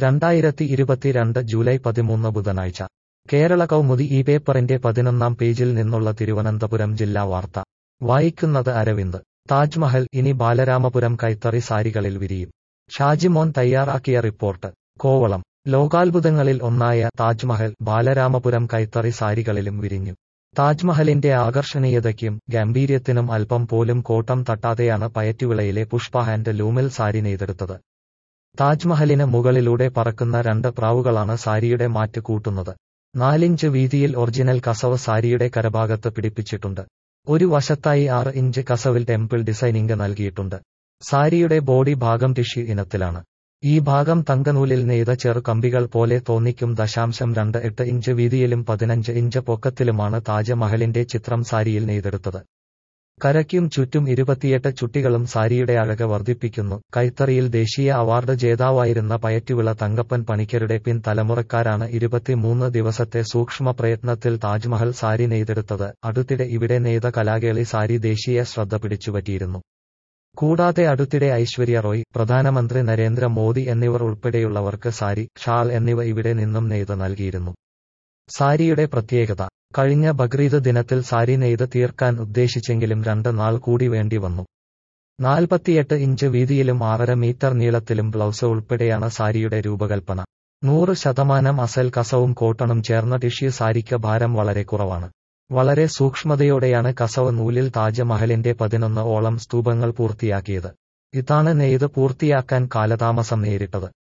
രണ്ടായിരത്തി ഇരുപത്തിരണ്ട് ജൂലൈ പതിമൂന്ന് ബുധനാഴ്ച കേരള കൗമുദി ഈ പേപ്പറിന്റെ പതിനൊന്നാം പേജിൽ നിന്നുള്ള തിരുവനന്തപുരം ജില്ലാ വാർത്ത വായിക്കുന്നത് അരവിന്ദ് താജ്മഹൽ ഇനി ബാലരാമപുരം കൈത്തറി സാരികളിൽ വിരിയും ഷാജിമോൻ തയ്യാറാക്കിയ റിപ്പോർട്ട് കോവളം ലോകാത്ഭുതങ്ങളിൽ ഒന്നായ താജ്മഹൽ ബാലരാമപുരം കൈത്തറി സാരികളിലും വിരിഞ്ഞു താജ്മഹലിന്റെ ആകർഷണീയതയ്ക്കും ഗാംഭീര്യത്തിനും അല്പം പോലും കോട്ടം തട്ടാതെയാണ് പയറ്റുവിളയിലെ പുഷ്പ ഹാൻഡ് ലൂമിൽ സാരി നെയ്തെടുത്തത് താജ്മഹലിന് മുകളിലൂടെ പറക്കുന്ന രണ്ട് പ്രാവുകളാണ് സാരിയുടെ മാറ്റ് കൂട്ടുന്നത് നാലിഞ്ച് വീതിയിൽ ഒറിജിനൽ കസവ് സാരിയുടെ കരഭാഗത്ത് പിടിപ്പിച്ചിട്ടുണ്ട് ഒരു വശത്തായി ആറ് ഇഞ്ച് കസവിൽ ടെമ്പിൾ ഡിസൈനിംഗ് നൽകിയിട്ടുണ്ട് സാരിയുടെ ബോഡി ഭാഗം ടിഷ്യൂ ഇനത്തിലാണ് ഈ ഭാഗം തങ്കനൂലിൽ നെയ്ത ചെറു കമ്പികൾ പോലെ തോന്നിക്കും ദശാംശം രണ്ട് എട്ട് ഇഞ്ച് വീതിയിലും പതിനഞ്ച് ഇഞ്ച് പൊക്കത്തിലുമാണ് താജ്മഹലിന്റെ ചിത്രം സാരിയിൽ നെയ്തെടുത്തത് കരയ്ക്കും ചുറ്റും ഇരുപത്തിയെട്ട് ചുട്ടികളും സാരിയുടെ അഴക് വർദ്ധിപ്പിക്കുന്നു കൈത്തറിയിൽ ദേശീയ അവാർഡ് ജേതാവായിരുന്ന പയറ്റുവിള തങ്കപ്പൻ പണിക്കരുടെ പിൻ തലമുറക്കാരാണ് ഇരുപത്തിമൂന്ന് ദിവസത്തെ സൂക്ഷ്മ പ്രയത്നത്തിൽ താജ്മഹൽ സാരി നെയ്തെടുത്തത് അടുത്തിടെ ഇവിടെ നെയ്ത കലാകേളി സാരി ദേശീയ ശ്രദ്ധ പിടിച്ചുപറ്റിയിരുന്നു കൂടാതെ അടുത്തിടെ ഐശ്വര്യ റോയ് പ്രധാനമന്ത്രി നരേന്ദ്ര മോദി എന്നിവർ ഉൾപ്പെടെയുള്ളവർക്ക് സാരി ഷാൾ എന്നിവ ഇവിടെ നിന്നും നെയ്ത് നൽകിയിരുന്നു സാരിയുടെ പ്രത്യേകത കഴിഞ്ഞ ബക്രീദ് ദിനത്തിൽ സാരി നെയ്ത് തീർക്കാൻ ഉദ്ദേശിച്ചെങ്കിലും രണ്ട് നാൾ കൂടി വേണ്ടി വന്നു നാൽപ്പത്തിയെട്ട് ഇഞ്ച് വീതിയിലും ആറര മീറ്റർ നീളത്തിലും ബ്ലൗസ് ഉൾപ്പെടെയാണ് സാരിയുടെ രൂപകൽപ്പന നൂറ് ശതമാനം അസൽ കസവും കോട്ടണും ചേർന്ന ടിഷ്യൂ സാരിക്ക് ഭാരം വളരെ കുറവാണ് വളരെ സൂക്ഷ്മതയോടെയാണ് കസവ് നൂലിൽ താജ്മഹലിന്റെ പതിനൊന്ന് ഓളം സ്തൂപങ്ങൾ പൂർത്തിയാക്കിയത് ഇതാണ് നെയ്ത് പൂർത്തിയാക്കാൻ കാലതാമസം നേരിട്ടത്